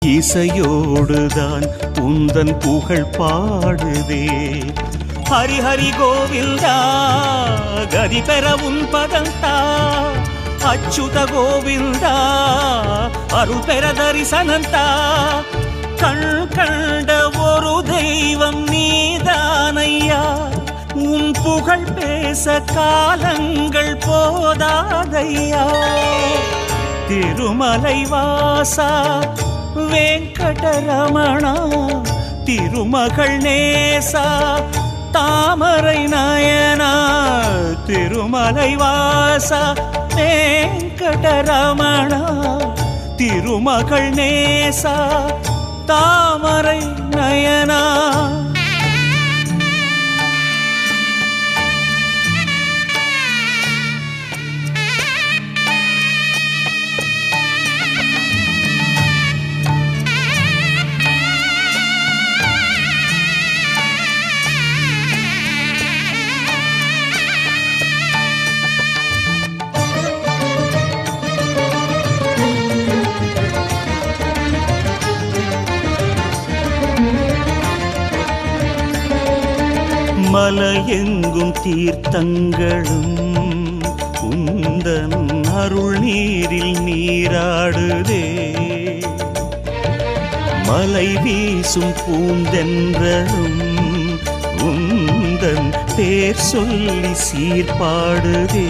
இசையோடுதான் உந்தன் புகழ் பாடுதே ஹரி ஹரி கோவிந்தா கதி பெற உன் பதந்தா அச்சுத கோவிந்தா அருள் பெற தரிசனந்தா கண் கண்ட ஒரு தெய்வம் நீதானையா உன் புகழ் பேச காலங்கள் போதாதையா திருமலை வாசா வெங்கடரமணா திருமகள் நேசா தாமரை நயனா திருமலை வாசா வெங்கடரமணா திருமகள் நேசா தாமரை நயனா மலையெங்கும் தீர்த்தங்களும் உந்தன் அருள் நீரில் நீராடுதே மலை வீசும் பூந்தென்றலும் உந்தன் பேர் சொல்லி சீர்பாடுதே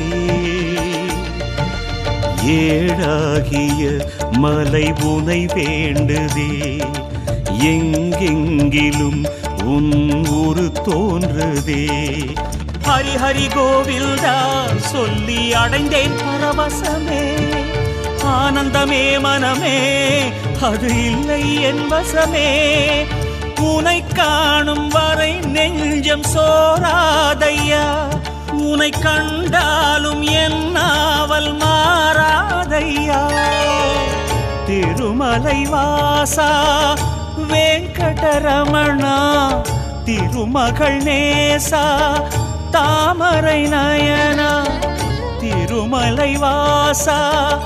ஏழாகிய மலை உனை வேண்டுதே எங்கெங்கிலும் உன் ஒரு தோன்றுதே ஹரி ஹரி கோவில்தா சொல்லி அடைந்தேன் பரவசமே ஆனந்தமே மனமே அது இல்லை என் வசமே உனை காணும் வரை நெஞ்சம் சோராதையா உனை கண்டாலும் என் நாவல் மாறாதையா திருமலை வாசா வெங்கடரமணா திருமகள் நேசா தாமரை நயனா திருமலை வாசா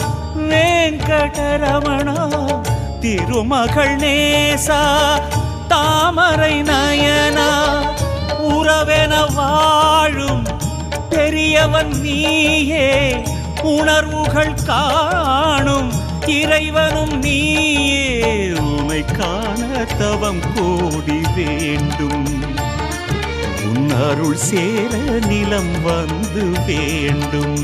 வெங்கடரமணா திருமகள் நேசா தாமரை நயனா உறவென வாழும் பெரியவன் நீயே உணர்வுகள் காணும் இறைவனும் நீயே உமை காண தவம் கோடி வேண்டும் உன் அருள் சேர நிலம் வந்து வேண்டும்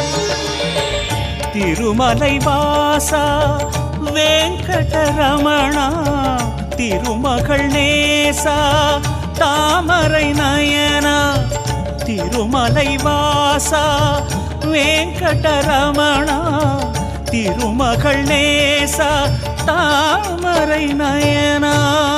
திருமலை வாசா வெங்கடரமணா திருமகள் நேசா தாமரை நயனா திருமலை வாசா வெங்கடரமணா திருமகள் நேசா தாமரை நயனா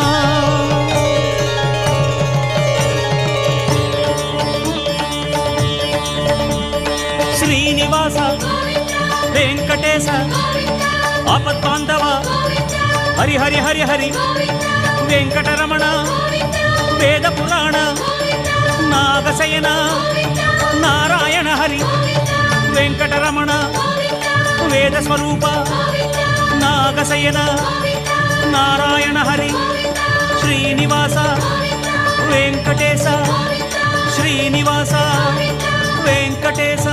శ్రీనివాస వెంకటేశ ఆపద్బాంధవ హరి హరి హరి హరి వెంకటరమణ వేద పురాణ నాగశయన నారాయణ హరి వెంకటరమణ వేద స్వరూప నాగశయన నారాయణ హరి శ్రీనివాస వెంకటేశ శ్రీనివాస వెంకటేశ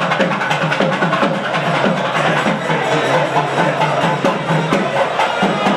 Thank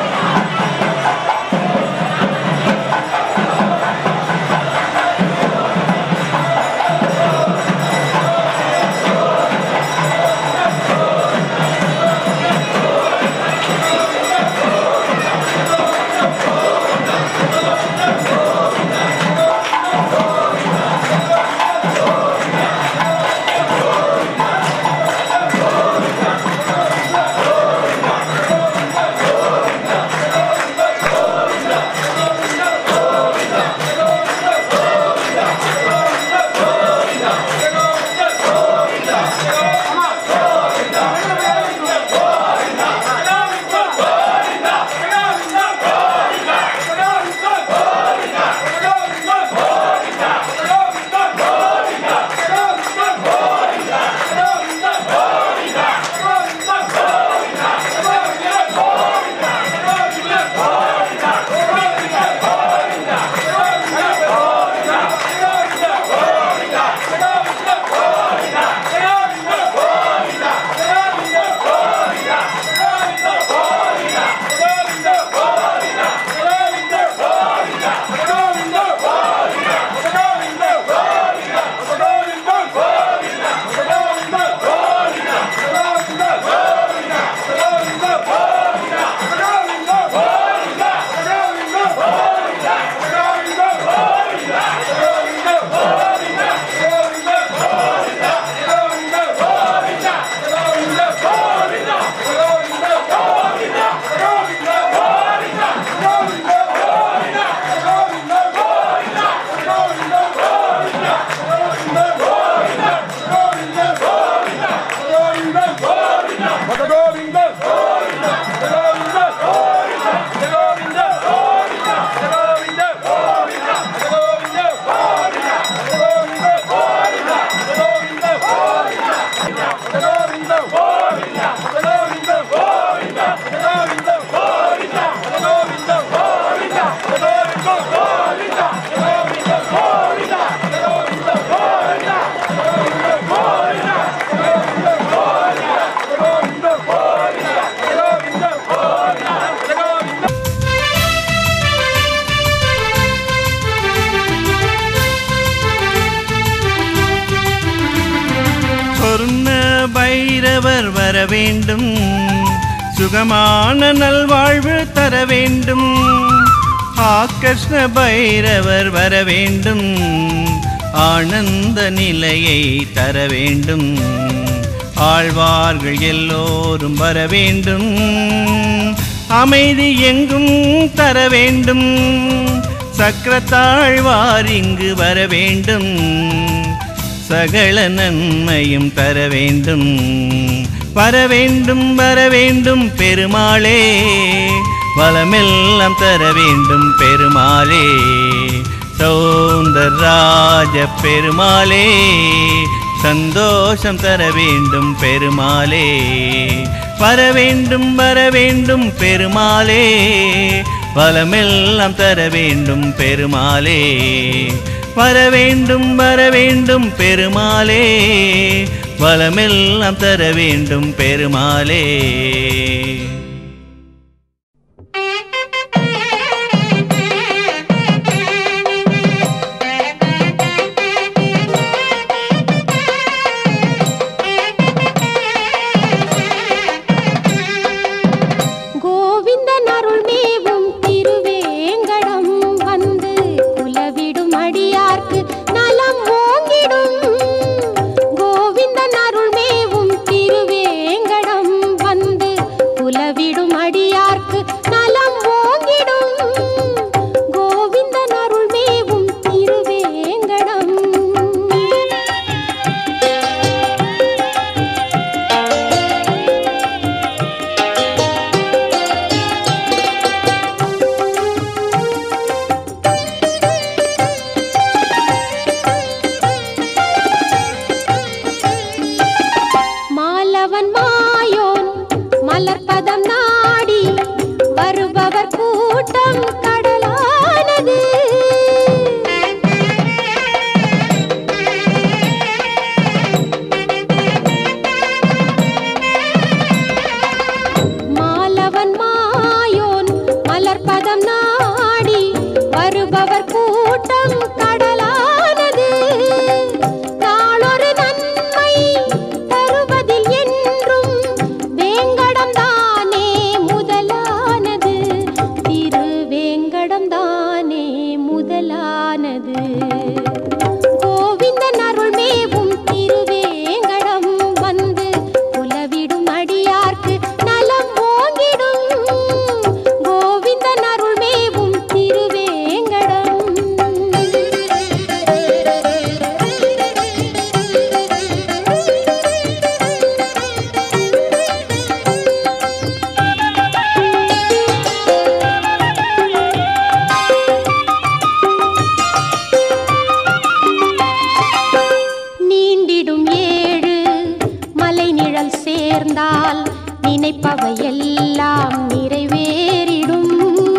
பைரவர் வர வேண்டும் சுகமான நல்வாழ்வு தர வேண்டும் ஆ கிருஷ்ண பைரவர் வர வேண்டும் ஆனந்த நிலையை தர வேண்டும் ஆழ்வார்கள் எல்லோரும் வர வேண்டும் அமைதி எங்கும் தர வேண்டும் சக்கரத்தாழ்வார் இங்கு வர வேண்டும் சகல நன்மையும் தர வேண்டும் வர வேண்டும் வர வேண்டும் பெருமாளே வளமெல்லாம் தர வேண்டும் பெருமாளே சௌந்தரராஜ பெருமாளே சந்தோஷம் தர வேண்டும் பெருமாளே வர வேண்டும் வர வேண்டும் பெருமாளே வளமெல்லாம் தர வேண்டும் பெருமாளே வர வேண்டும் வர வேண்டும் பெருமாளே வளமெல்லாம் தர வேண்டும் பெருமாளே கோவிந்தன் அருள் மேவும் திருவேங்கடம் வந்து குலவிடும் அடியார்க்கு நலம் ஓங்கிடும் கோவிந்தன் அருள் மேவும் திருவேங்கடம் வந்து குலவிடும் அடியார்க்கு நலம் ஓங்கிடும் கோவிந்தன் அருள் மேவும் திருவேங்கடம் மாலவன் மாயோன் மலர்பதம் நாடி வருபவர் கூட்டம் கடலானது மாலவன் மாயோன் மலர்பதம் நாடி வருபவர் கூட்டம் கடலானது நாளொரு நன்மை தருவதில் என்றும் வேங்கடம் தானே முதலானது திருவேங்கடம் தானே முதலானது கோவிந்தன் அருள் மேவும் திருவேங்கடம் வந்து குலவிடும் அடியார்க்கு நலம் ஓங்கிடும் கோவிந்தன் அருள் மேவும் திருவேங்கடம் நீண்டிடும் ஏழு மலை நிழல் சேர்ந்தால் நினைப்பவை எல்லாம் நிறைவேறிடும்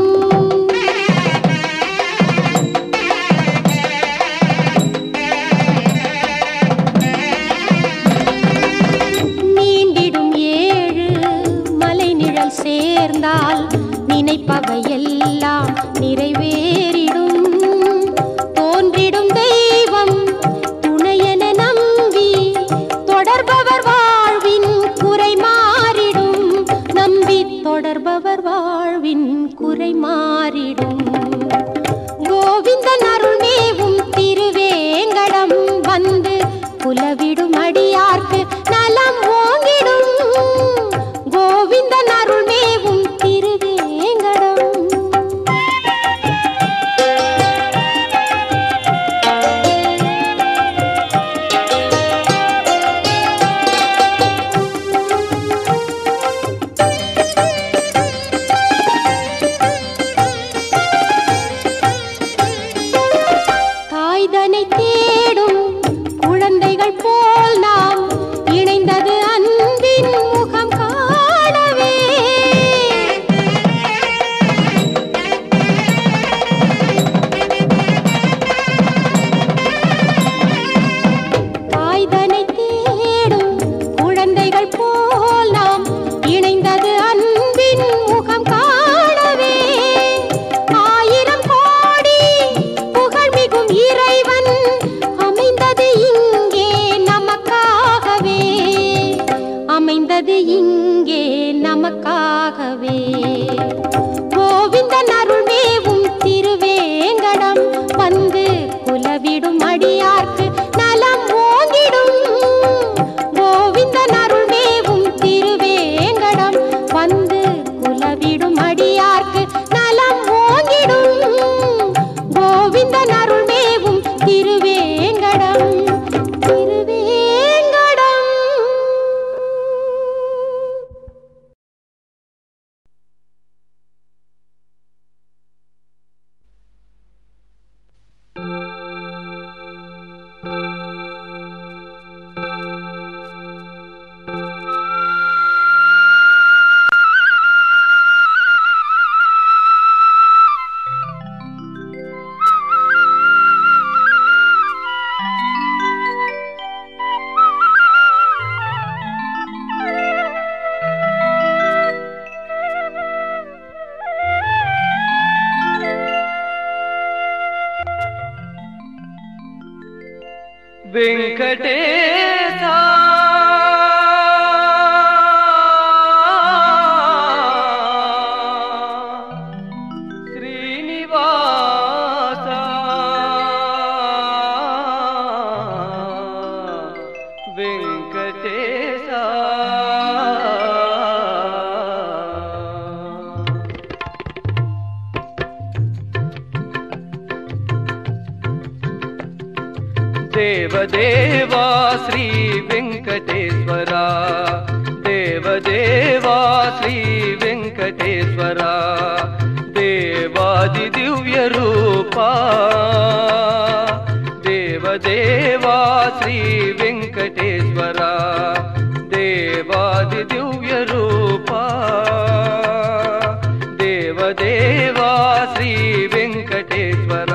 நீண்டிடும் ஏழு மலை நிழல் சேர்ந்தால் நினைப்பவை எல்லாம் நிறைவேறிடும் தோன்றிடும் தெய்வம் துணையென நம்பி தொடர்பவர் வாழ்வின் குறை மாறிடும் நம்பி தொடர்பவர் வாழ்வின் குறை மாறிடும் கோவிந்தன் அருள் மேவும் திருவேங்கடம் வந்து குலவிடும் அடியார்க்கு நலம் ஓங்கிடும் கோவிந்தன் அருள் மேவும் திருவேங்கடம் தாய்தனை தேடும் குழந்தைகள் போல் நாம் இணைந்தது அன்பின் முகம் காணவே தாய்தனை தேடும் குழந்தைகள் போல் நாம் இணைந்தது அன்பின் முகம் காணவே ஆயிரம் கோடி புகழ்மிகும் இறைவன் அமைந்தது இங்கே நமக்காகவே குலவிடும் அடியார்க்கு நலம் ஓங்கிடும் கோவிந்தன் அருள்மேவும் திருவேங்கடம் வந்து குலவிடும் அடியார்க்கு நலம் ஓங்கிடும் கோவிந்தன் அருள்மேவும் திருவேங்கடம் திருவேங்கடம் వెంకటేశ శ్రీనివాస వెంకటేశ దేవదేవా శ్రీ వెంకటేశ్వర దేవదేవా శ్రీ వెంకటేశ్వర దేవాది దివ్య రూపా దేవదేవా శ్రీ వెంకటేశ్వర దేవాది దివ్య రూపా దేవదేవా శ్రీ వెంకటేశ్వర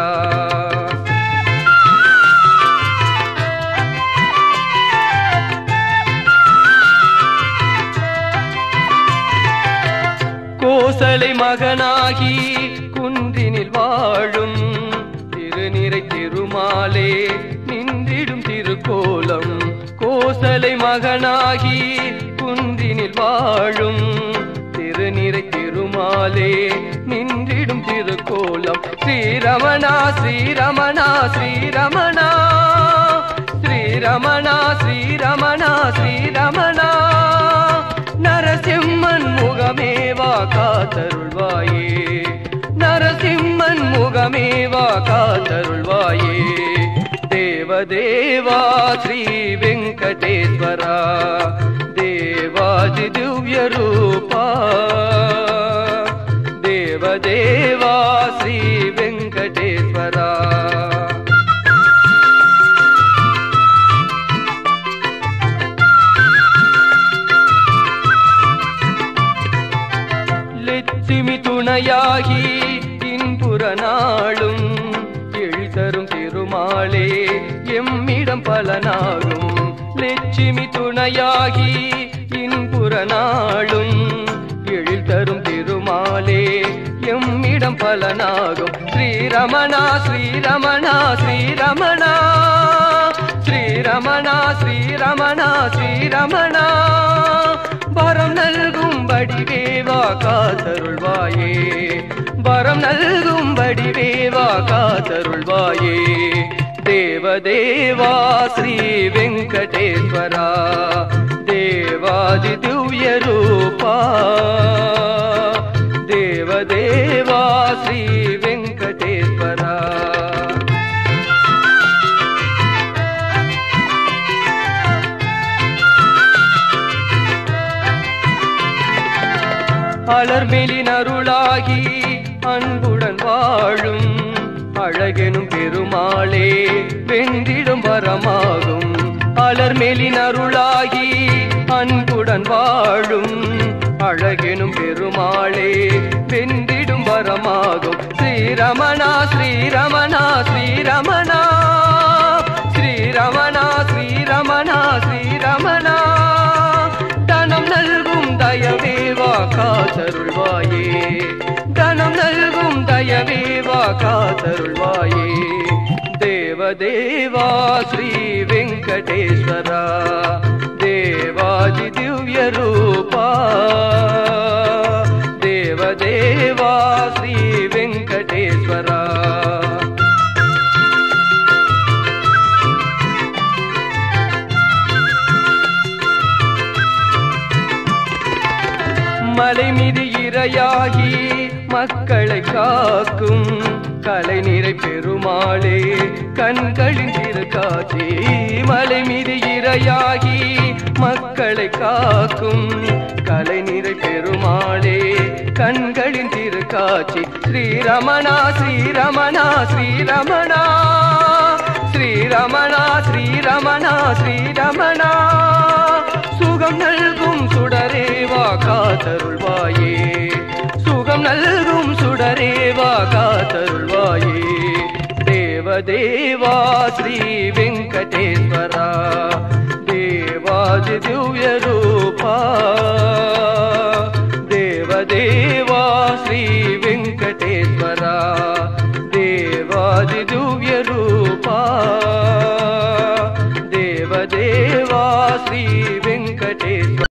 கோசலை மகனாகி குன்றினில் வாழும் திருநிறை திருமாலே நின்றிடும் திருக்கோலம் கோசலை மகனாகி குன்றினில் வாழும் திருநிறை திருமாலே நின்றிடும் திருக்கோலம் ஸ்ரீரமணா ஸ்ரீரமணா ஸ்ரீரமணா ஸ்ரீரமணா ஸ்ரீரமணா ஸ்ரீரமணா நரசிம்மன் முகமேவா காத்தருள்வாயே நரசிம்மன் முகமேவா காத்தருள்வாயே தேவதேவா ஸ்ரீ வெங்கடேஸ்வரா தேவாதி திவ்ய ரூபா தேவதேவா ஸ்ரீ வெங்கடேஸ்வரா லட்சுமி துணையாகி இன்புற நாளும் எழுதரும் திருமாலே எம்மிடம் பல நாளும் லட்சுமி துணையாகி இன்புற நாளும் எழில் தரும் திருமாலே எம்மிடம் பல நாகும் ஸ்ரீரமணா ஸ்ரீரமணா ஸ்ரீரமணா ஸ்ரீரமணா ஸ்ரீரமணா ஸ்ரீரமணா வரம் நல்கும்படி வேவா காத்தருள்வாயே வரம் நல்கும்படி வேவா காத்தருள்வாயே தேவதேவா ஸ்ரீ வெங்கடேஸ்வரா தேவாதி திவ்ய ரூபா தேவதேவா ஸ்ரீ வெங்கடேஸ்வரா அலர்மெலின் அருளாகி அன்புடன் வாழும் அழகெனும் பெருமாளே வென்றிடும் வரமாகும் அலர்மெலின் அருளாகி அன்புடன் வாழும் அழகெனும் பெருமாளே வென்றிடும் வரமாகும் ஸ்ரீரமணா ஸ்ரீரமணா ஸ்ரீரமணா ஸ்ரீரமணா ஸ்ரீரமணா ஸ்ரீரமணா தனம் நல்கும் தயவேவா காத்தருள்வாயே தனம் நல்கும் தயவேவா காத்தருள்வாயே தேவதேவா ஸ்ரீ வெங்கடேஸ்வரா தேவாதி திவ்ய ரூபா தேவதேவா ஸ்ரீ வெங்கடேஸ்வரா மலை மீது இரையாகி மக்களை காக்கும் கலை நிறை பெருமாளே கண்களின் திருக்காட்சி மலை மீது இரையாகி மக்களை காக்கும் கலை நிறை பெருமாளே கண்களின் திருக்காட்சி ஸ்ரீரமணா ஸ்ரீரமணா ஸ்ரீரமணா ஸ்ரீரமணா ஸ்ரீரமணா ஸ்ரீரமணா சுகம் நல்கும் சுடரேவா காத்தருள்வாயே சுகம் நல்கும் சுடரேவா காத்தருள்வாயே தேவதேவா ஸ்ரீ வெங்கடேஸ்வரா தேவாதி திவ்ய